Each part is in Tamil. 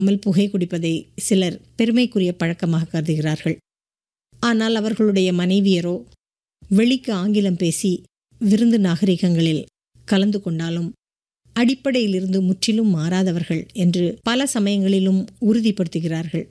மல் புகை குடிப்பதை சிலர் பெருமைக்குரிய பழக்கமாக கருதுகிறார்கள் ஆனால் அவர்களுடைய மனைவியரோ வெளிக்கு ஆங்கிலம் பேசி விருந்து நாகரிகங்களில் கலந்து கொண்டாலும் அடிப்படையிலிருந்து முற்றிலும் மாறாதவர்கள் என்று பல சமயங்களிலும் உறுதிப்படுத்துகிறார்கள்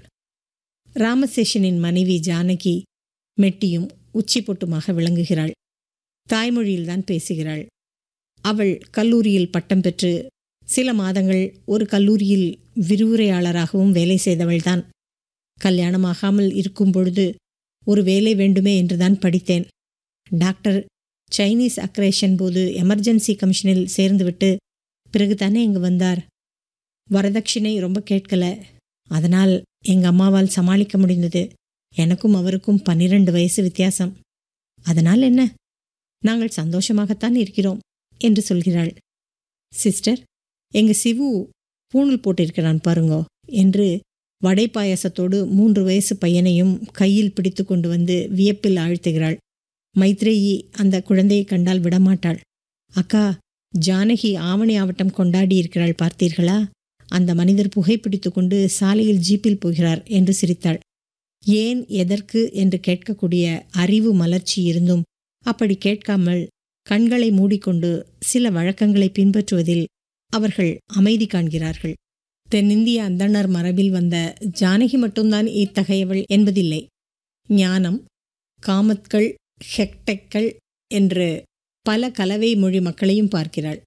ராமசேஷனின் மனைவி ஜானகி மெட்டியும் உச்சி பொட்டுமாக விளங்குகிறாள் தாய்மொழியில்தான் பேசுகிறாள் அவள் கல்லூரியில் பட்டம் பெற்று சில மாதங்கள் ஒரு கல்லூரியில் விரிவுரையாளராகவும் வேலை செய்தவள்தான் கல்யாணமாகாமல் இருக்கும் பொழுது ஒரு வேலை வேண்டுமே என்றுதான் படித்தேன் டாக்டர் சைனீஸ் அக்ரேஷன் போது எமர்ஜென்சி கமிஷனில் சேர்ந்துவிட்டு பிறகு தானே இங்கு வந்தார் வரதட்சிணை ரொம்ப கேட்கல அதனால் எங்க அம்மாவால் சமாளிக்க முடிந்தது எனக்கும் அவருக்கும் பன்னிரண்டு வயசு வித்தியாசம் அதனால் என்ன நாங்கள் சந்தோஷமாகத்தான் இருக்கிறோம் என்று சொல்கிறாள் சிஸ்டர் எங்க சிவு பூணூல் போட்டிருக்கிறான் பாருங்கோ என்று வடை பாயசத்தோடு மூன்று வயசு பையனையும் கையில் பிடித்து கொண்டு வந்து வியப்பில் ஆழ்த்துகிறாள் மைத்ரேயி அந்த குழந்தையை கண்டால் விடமாட்டாள் அக்கா ஜானகி ஆவணி ஆவட்டம் கொண்டாடி இருக்கிறாள் பார்த்தீர்களா அந்த மனிதர் புகைப்பிடித்து கொண்டு சாலையில் ஜீப்பில் போகிறார் என்று சிரித்தாள் ஏன் எதற்கு என்று கேட்கக்கூடிய அறிவு மலர்ச்சி இருந்தும் அப்படி கேட்காமல் கண்களை மூடிக்கொண்டு சில வழக்கங்களை பின்பற்றுவதில் அவர்கள் அமைதி காண்கிறார்கள் தென்னிந்திய அந்தணர் மரபில் வந்த ஜானகி மட்டும்தான் இத்தகையவள் என்பதில்லை ஞானம் காமத்கள் ஹெக்டெக்கள் என்று பல கலவை மொழி மக்களையும் பார்க்கிறாள்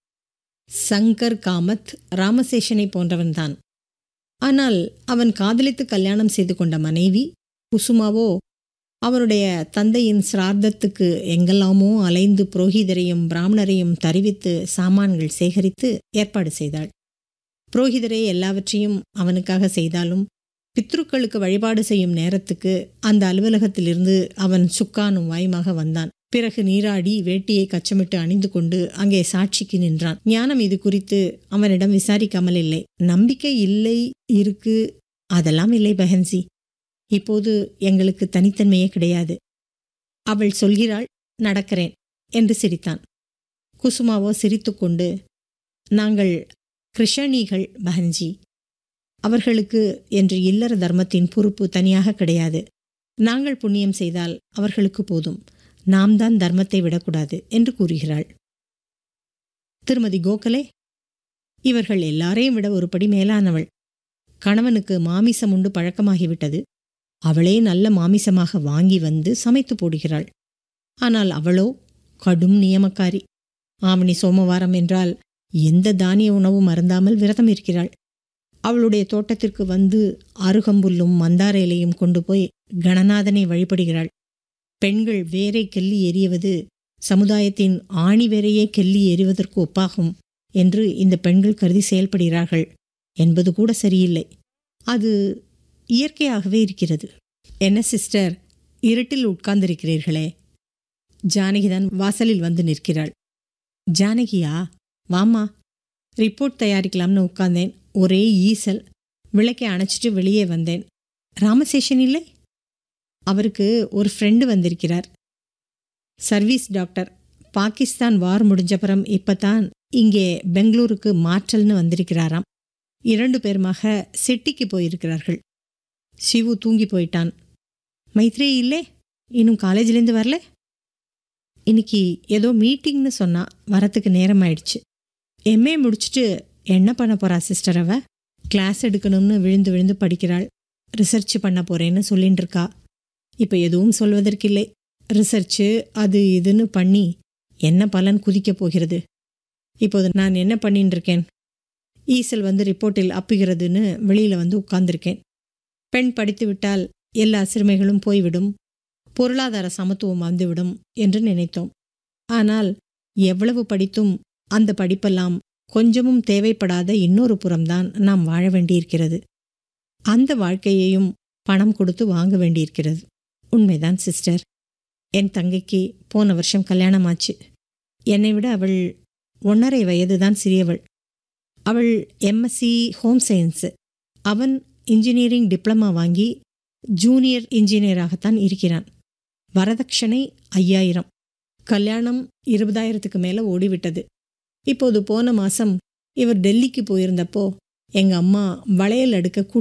சங்கர் காமத் ராமசேஷனை போன்றவன்தான் ஆனால் அவன் காதலித்து கல்யாணம் செய்து கொண்ட மனைவி குசுமாவோ அவனுடைய தந்தையின் சிரார்த்தத்துக்கு எங்கெல்லாமோ அலைந்து புரோகிதரையும் பிராமணரையும் தருவித்து சாமான்கள் சேகரித்து ஏற்பாடு செய்தாள் புரோகிதரே எல்லாவற்றையும் அவனுக்காக செய்தாலும் பித்ருக்களுக்கு வழிபாடு செய்யும் நேரத்துக்கு அந்த அலுவலகத்திலிருந்து அவன் சுக்கானும் வாயுமாக வந்தான் பிறகு நீராடி வேட்டியை கச்சமிட்டு அணிந்து கொண்டு அங்கே சாட்சிக்கு நின்றான் ஞானம் இது குறித்து அவனிடம் விசாரிக்காமல் இல்லை நம்பிக்கை இல்லை இருக்கு அதெல்லாம் இல்லை பெஹன்சி இப்போது எங்களுக்கு தனித்தன்மையே கிடையாது அவள் சொல்கிறாள் நடக்கிறேன் என்று சிரித்தான் குசுமாவோ சிரித்துக்கொண்டு நாங்கள் கிருஷணிகள் பஹன்ஜி அவர்களுக்கு என்று இல்லற தர்மத்தின் பொறுப்பு தனியாக கிடையாது நாங்கள் புண்ணியம் செய்தால் அவர்களுக்கு போதும் நாம் தான் தர்மத்தை விடக்கூடாது என்று கூறுகிறாள் திருமதி கோகலே இவர்கள் எல்லாரையும் விட ஒருபடி மேலானவள் கணவனுக்கு மாமிசம் உண்டு பழக்கமாகிவிட்டது அவளே நல்ல மாமிசமாக வாங்கி வந்து சமைத்து போடுகிறாள் ஆனால் அவளோ கடும் நியமக்காரி ஆவணி சோமவாரம் என்றால் எந்த தானிய உணவும் மறந்தாமல் விரதம் இருக்கிறாள் அவளுடைய தோட்டத்திற்கு வந்து அருகம்புல்லும் மந்தார இலையும் கொண்டு போய் கணநாதனை வழிபடுகிறாள் பெண்கள் வேரை கெல்லி எறிவது சமுதாயத்தின் ஆணி வேரையே கெல்லி எறிவதற்கு ஒப்பாகும் என்று இந்த பெண்கள் கருதி செயல்படுகிறார்கள் என்பது கூட சரியில்லை அது இயற்கையாகவே இருக்கிறது என்ன சிஸ்டர் இருட்டில் உட்கார்ந்திருக்கிறீர்களே ஜானகிதான் வாசலில் வந்து நிற்கிறாள் ஜானகியா வாமா ரிப்போர்ட் தயாரிக்கலாம்னு உட்கார்ந்தேன் ஒரே ஈசல் விளக்கை அணைச்சிட்டு வெளியே வந்தேன் ராமசேஷன் இல்லை அவருக்கு ஒரு ஃப்ரெண்டு வந்திருக்கிறார் சர்வீஸ் டாக்டர் பாகிஸ்தான் வார் முடிஞ்சப்புறம் இப்பதான் இங்கே பெங்களூருக்கு மாற்றல்னு வந்திருக்கிறாராம் இரண்டு பேருமாக சிட்டிக்கு போயிருக்கிறார்கள் சிவு தூங்கி போயிட்டான் மைத்ரே இல்லே இன்னும் காலேஜ்லேருந்து வரல இன்னைக்கு ஏதோ மீட்டிங்னு சொன்னா வரத்துக்கு நேரம் ஆயிடுச்சு எம்ஏ முடிச்சுட்டு என்ன பண்ண போறா சிஸ்டர் அவ கிளாஸ் எடுக்கணும்னு விழுந்து விழுந்து படிக்கிறாள் ரிசர்ச் பண்ண போறேன்னு சொல்லிட்டு இருக்கா இப்போ எதுவும் சொல்வதற்கில்லை ரிசர்ச்சு அது இதுன்னு பண்ணி என்ன பலன் குதிக்க போகிறது இப்போது நான் என்ன பண்ணின்னு இருக்கேன் ஈசல் வந்து ரிப்போர்ட்டில் அப்புகிறதுன்னு வெளியில் வந்து உட்கார்ந்திருக்கேன் பெண் படித்து விட்டால் எல்லா சிறுமைகளும் போய்விடும் பொருளாதார சமத்துவம் வந்துவிடும் என்று நினைத்தோம் ஆனால் எவ்வளவு படித்தும் அந்த படிப்பெல்லாம் கொஞ்சமும் தேவைப்படாத இன்னொரு புறம்தான் நாம் வாழ வேண்டியிருக்கிறது அந்த வாழ்க்கையையும் பணம் கொடுத்து வாங்க வேண்டியிருக்கிறது உண்மைதான் சிஸ்டர் என் தங்கைக்கு போன வருஷம் கல்யாணமாச்சு என்னை விட அவள் ஒன்றரை வயதுதான் சிறியவள் அவள் எம்எஸ்சி ஹோம் சயின்ஸு அவன் இன்ஜினியரிங் டிப்ளமா வாங்கி ஜூனியர் இன்ஜினியராகத்தான் இருக்கிறான் வரதட்சணை ஐயாயிரம் கல்யாணம் இருபதாயிரத்துக்கு மேலே ஓடிவிட்டது இப்போது போன மாசம் இவர் டெல்லிக்கு போயிருந்தப்போ எங்கள் அம்மா வளையல் அடுக்க